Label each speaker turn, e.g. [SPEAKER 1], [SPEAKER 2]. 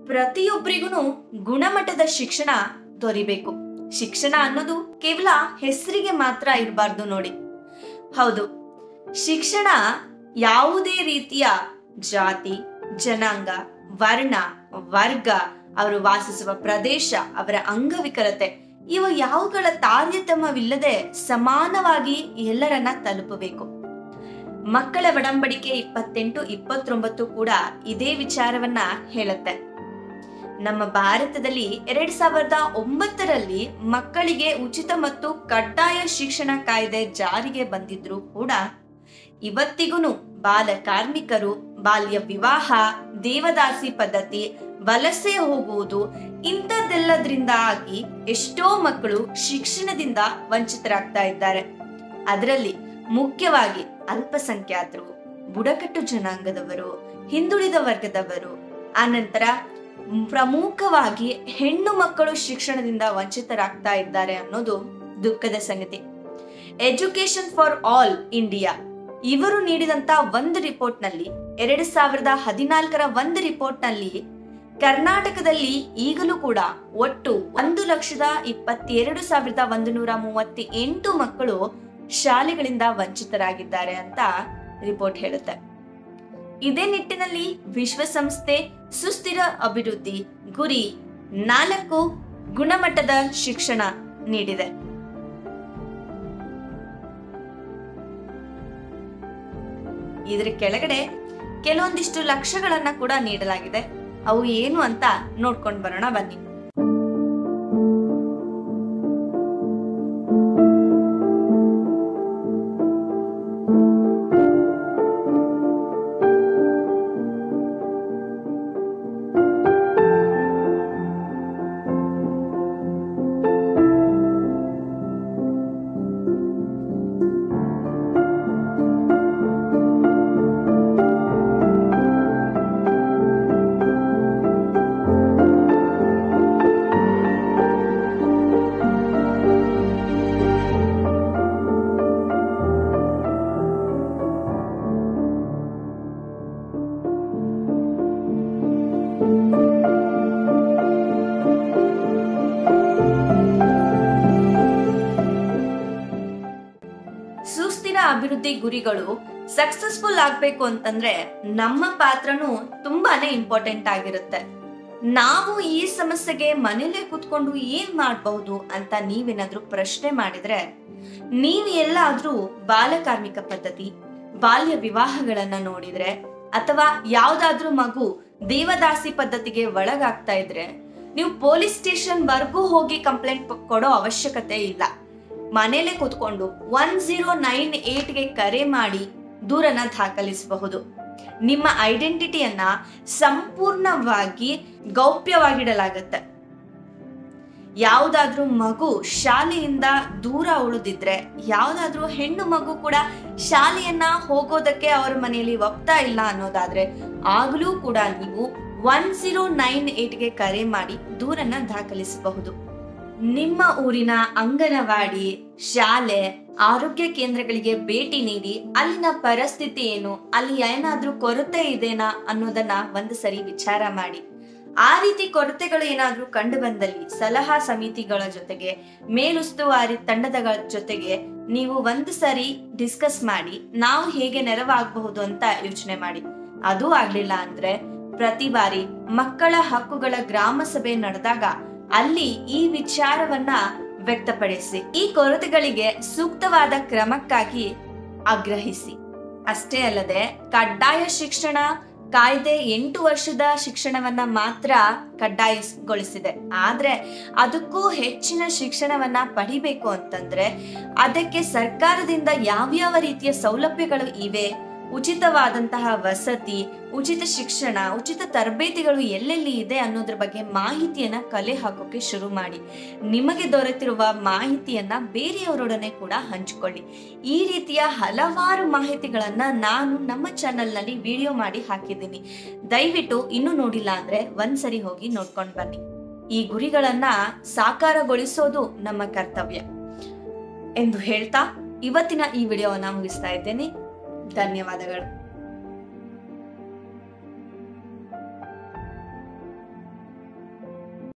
[SPEAKER 1] ಪ್ರತಿಯೊಬ್ಬರಿಗೂ ಗುಣಮಟ್ಟದ ಶಿಕ್ಷಣ ದೊರಿಬೇಕು ಶಿಕ್ಷಣ ಅನ್ನೋದು ಕೇವಲ ಹೆಸರಿಗೆ ಮಾತ್ರ ಇರಬಾರ್ದು ನೋಡಿ ಹೌದು ಶಿಕ್ಷಣ ಯಾವುದೇ ರೀತಿಯ ಜಾತಿ ಜನಾಂಗ ವರ್ಣ ವರ್ಗ ಅವರು ವಾಸಿಸುವ ಪ್ರದೇಶ ಅವರ ಅಂಗವಿಕಲತೆ ಇವು ಯಾವುಗಳ ತಾರತಮ್ಯವಿಲ್ಲದೆ ಸಮಾನವಾಗಿ ಎಲ್ಲರನ್ನ ತಲುಪಬೇಕು ಮಕ್ಕಳ ಒಡಂಬಡಿಕೆ ಇಪ್ಪತ್ತೆಂಟು ಇಪ್ಪತ್ತೊಂಬತ್ತು ಕೂಡ ಇದೇ ವಿಚಾರವನ್ನ ಹೇಳುತ್ತೆ ನಮ್ಮ ಭಾರತದಲ್ಲಿ ಎರಡ್ ಸಾವಿರದ ಒಂಬತ್ತರಲ್ಲಿ ಮಕ್ಕಳಿಗೆ ಉಚಿತ ಮತ್ತು ಕಡ್ಡಾಯ ಶಿಕ್ಷಣ ಕಾಯ್ದೆ ಜಾರಿಗೆ ಬಂದಿದ್ರು ಕೂಡ ಇವತ್ತಿಗೂ ಬಾಲ ಕಾರ್ಮಿಕರು ಬಾಲ್ಯ ವಿವಾಹ ದೇವದಾಸಿ ಪದ್ಧತಿ ವಲಸೆ ಹೋಗುವುದು ಇಂಥದ್ದೆಲ್ಲದ್ರಿಂದಾಗಿ ಎಷ್ಟೋ ಮಕ್ಕಳು ಶಿಕ್ಷಣದಿಂದ ವಂಚಿತರಾಗ್ತಾ ಇದ್ದಾರೆ ಅದರಲ್ಲಿ ಮುಖ್ಯವಾಗಿ ಅಲ್ಪಸಂಖ್ಯಾತರು ಬುಡಕಟ್ಟು ಜನಾಂಗದವರು ಹಿಂದುಳಿದ ವರ್ಗದವರು ಆನಂತರ ಪ್ರಮುಖವಾಗಿ ಹೆಣ್ಣು ಮಕ್ಕಳು ಶಿಕ್ಷಣದಿಂದ ವಂಚಿತರಾಗ್ತಾ ಇದ್ದಾರೆ ಅನ್ನೋದು ದುಃಖದ ಸಂಗತಿ ಎಜುಕೇಶನ್ ಫಾರ್ ಆಲ್ ಇಂಡಿಯಾ ಇವರು ನೀಡಿದಂತ ಒಂದು ರಿಪೋರ್ಟ್ ನಲ್ಲಿ ಎರಡ್ ಸಾವಿರದ ಹದಿನಾಲ್ಕರ ಒಂದು ರಿಪೋರ್ಟ್ ನಲ್ಲಿ ಕರ್ನಾಟಕದಲ್ಲಿ ಈಗಲೂ ಕೂಡ ಒಟ್ಟು ಒಂದು ಲಕ್ಷದ ಇಪ್ಪತ್ತೆರಡು ಸಾವಿರದ ಒಂದು ನೂರ ಮೂವತ್ತಿ ಎಂಟು ಮಕ್ಕಳು ಶಾಲೆಗಳಿಂದ ವಂಚಿತರಾಗಿದ್ದಾರೆ ಅಂತ ರಿಪೋರ್ಟ್ ಹೇಳುತ್ತೆ ಇದೇ ನಿಟ್ಟಿನಲ್ಲಿ ವಿಶ್ವಸಂಸ್ಥೆ ಸುಸ್ಥಿರ ಅಭಿವೃದ್ಧಿ ಗುರಿ ನಾಲ್ಕು ಗುಣಮಟ್ಟದ ಶಿಕ್ಷಣ ನೀಡಿದೆ ಇದರ ಕೆಳಗಡೆ ಕೆಲವೊಂದಿಷ್ಟು ಲಕ್ಷ್ಯಗಳನ್ನ ಕೂಡ ನೀಡಲಾಗಿದೆ ಅವು ಏನು ಅಂತ ನೋಡ್ಕೊಂಡು ಬರೋಣ ಬನ್ನಿ ಸುಸ್ಥಿರ ಅಭಿವೃದ್ಧಿ ಗುರಿಗಳು ಸಕ್ಸಸ್ಫುಲ್ ಆಗ್ಬೇಕು ಅಂತಂದ್ರೆ ನಮ್ಮ ಪಾತ್ರನೂ ತುಂಬಾನೇ ಇಂಪಾರ್ಟೆಂಟ್ ಆಗಿರುತ್ತೆ ನಾವು ಈ ಸಮಸ್ಯೆಗೆ ಮನೇಲೆ ಕೂತ್ಕೊಂಡು ಏನ್ ಮಾಡಬಹುದು ಅಂತ ನೀವೇನಾದ್ರೂ ಪ್ರಶ್ನೆ ಮಾಡಿದ್ರೆ ನೀವು ಎಲ್ಲಾದ್ರೂ ಬಾಲಕಾರ್ಮಿಕ ಪದ್ಧತಿ ಬಾಲ್ಯ ವಿವಾಹಗಳನ್ನ ನೋಡಿದ್ರೆ ಅಥವಾ ಯಾವ್ದಾದ್ರೂ ಮಗು ದೇವದಾಸಿ ಪದ್ಧತಿಗೆ ಒಳಗಾಗ್ತಾ ಇದ್ರೆ ನೀವು ಪೊಲೀಸ್ ಸ್ಟೇಷನ್ ವರ್ಗೂ ಹೋಗಿ ಕಂಪ್ಲೇಂಟ್ ಕೊಡೋ ಅವಶ್ಯಕತೆ ಇಲ್ಲ ಮನೇಲೆ ಕೂತ್ಕೊಂಡು ಒನ್ ಜೀರೋ ನೈನ್ ಏಟ್ಗೆ ಕರೆ ಮಾಡಿ ದೂರನ ದಾಖಲಿಸಬಹುದು ನಿಮ್ಮ ಐಡೆಂಟಿಟಿಯನ್ನ ಸಂಪೂರ್ಣವಾಗಿ ಗೌಪ್ಯವಾಗಿಡಲಾಗತ್ತೆ ಯಾವುದಾದ್ರೂ ಮಗು ಶಾಲೆಯಿಂದ ದೂರ ಉಳಿದಿದ್ರೆ ಯಾವುದಾದ್ರೂ ಹೆಣ್ಣು ಮಗು ಕೂಡ ಶಾಲೆಯನ್ನ ಹೋಗೋದಕ್ಕೆ ಅವರ ಮನೆಯಲ್ಲಿ ಒಪ್ತಾ ಇಲ್ಲ ಅನ್ನೋದಾದ್ರೆ ಆಗಲೂ ಕೂಡ ನೀವು ಒನ್ ಜೀರೋ ನೈನ್ ಏಟ್ಗೆ ಕರೆ ಮಾಡಿ ದೂರನ್ನ ದಾಖಲಿಸಬಹುದು ನಿಮ್ಮ ಊರಿನ ಅಂಗನವಾಡಿ ಶಾಲೆ ಆರೋಗ್ಯ ಕೇಂದ್ರಗಳಿಗೆ ಭೇಟಿ ನೀಡಿ ಅಲ್ಲಿನ ಪರಿಸ್ಥಿತಿ ಏನು ಅಲ್ಲಿ ಏನಾದ್ರೂ ಕೊರತೆ ಇದೆನಾ ಅನ್ನೋದನ್ನ ಒಂದು ಸರಿ ವಿಚಾರ ಮಾಡಿ ಆ ರೀತಿ ಕೊರತೆಗಳು ಏನಾದ್ರೂ ಕಂಡು ಬಂದಲ್ಲಿ ಸಲಹಾ ಸಮಿತಿಗಳ ಜೊತೆಗೆ ಮೇಲುಸ್ತುವಾರಿ ತಂಡದ ಜೊತೆಗೆ ನೀವು ಒಂದು ಸರಿ ಡಿಸ್ಕಸ್ ಮಾಡಿ ನಾವು ಹೇಗೆ ನೆರವಾಗಬಹುದು ಅಂತ ಯೋಚನೆ ಮಾಡಿ ಅದು ಆಗ್ಲಿಲ್ಲ ಅಂದ್ರೆ ಪ್ರತಿ ಬಾರಿ ಮಕ್ಕಳ ಹಕ್ಕುಗಳ ಗ್ರಾಮ ಸಭೆ ನಡೆದಾಗ ಅಲ್ಲಿ ಈ ವಿಚಾರವನ್ನ ವ್ಯಕ್ತಪಡಿಸಿ ಈ ಕೊರತೆಗಳಿಗೆ ಸೂಕ್ತವಾದ ಕ್ರಮಕ್ಕಾಗಿ ಆಗ್ರಹಿಸಿ ಅಷ್ಟೇ ಅಲ್ಲದೆ ಕಡ್ಡಾಯ ಶಿಕ್ಷಣ ಕಾಯ್ದೆ ಎಂಟು ವರ್ಷದ ಶಿಕ್ಷಣವನ್ನ ಮಾತ್ರ ಕಡ್ಡಾಯಗೊಳಿಸಿದೆ ಆದ್ರೆ ಅದಕ್ಕೂ ಹೆಚ್ಚಿನ ಶಿಕ್ಷಣವನ್ನ ಪಡಿಬೇಕು ಅಂತಂದ್ರೆ ಅದಕ್ಕೆ ಸರ್ಕಾರದಿಂದ ಯಾವ್ಯಾವ ರೀತಿಯ ಸೌಲಭ್ಯಗಳು ಇವೆ ಉಚಿತವಾದಂತಹ ವಸತಿ ಉಚಿತ ಶಿಕ್ಷಣ ಉಚಿತ ತರಬೇತಿಗಳು ಎಲ್ಲೆಲ್ಲಿ ಇದೆ ಅನ್ನೋದ್ರ ಬಗ್ಗೆ ಮಾಹಿತಿಯನ್ನ ಕಲೆ ಹಾಕೋಕೆ ಶುರು ಮಾಡಿ ನಿಮಗೆ ದೊರೆತಿರುವ ಮಾಹಿತಿಯನ್ನ ಬೇರೆಯವರೊಡನೆ ಕೂಡ ಹಂಚಿಕೊಳ್ಳಿ ಈ ರೀತಿಯ ಹಲವಾರು ಮಾಹಿತಿಗಳನ್ನ ನಾನು ನಮ್ಮ ಚಾನೆಲ್ನಲ್ಲಿ ವಿಡಿಯೋ ಮಾಡಿ ಹಾಕಿದ್ದೀನಿ ದಯವಿಟ್ಟು ಇನ್ನೂ ನೋಡಿಲ್ಲ ಅಂದ್ರೆ ಒಂದ್ಸರಿ ಹೋಗಿ ನೋಡ್ಕೊಂಡು ಬನ್ನಿ ಈ ಗುರಿಗಳನ್ನ ಸಾಕಾರಗೊಳಿಸೋದು ನಮ್ಮ ಕರ್ತವ್ಯ ಎಂದು ಹೇಳ್ತಾ ಇವತ್ತಿನ ಈ ವಿಡಿಯೋವನ್ನ ಮುಗಿಸ್ತಾ ಇದ್ದೇನೆ ಧನ್ಯವಾದಗಳು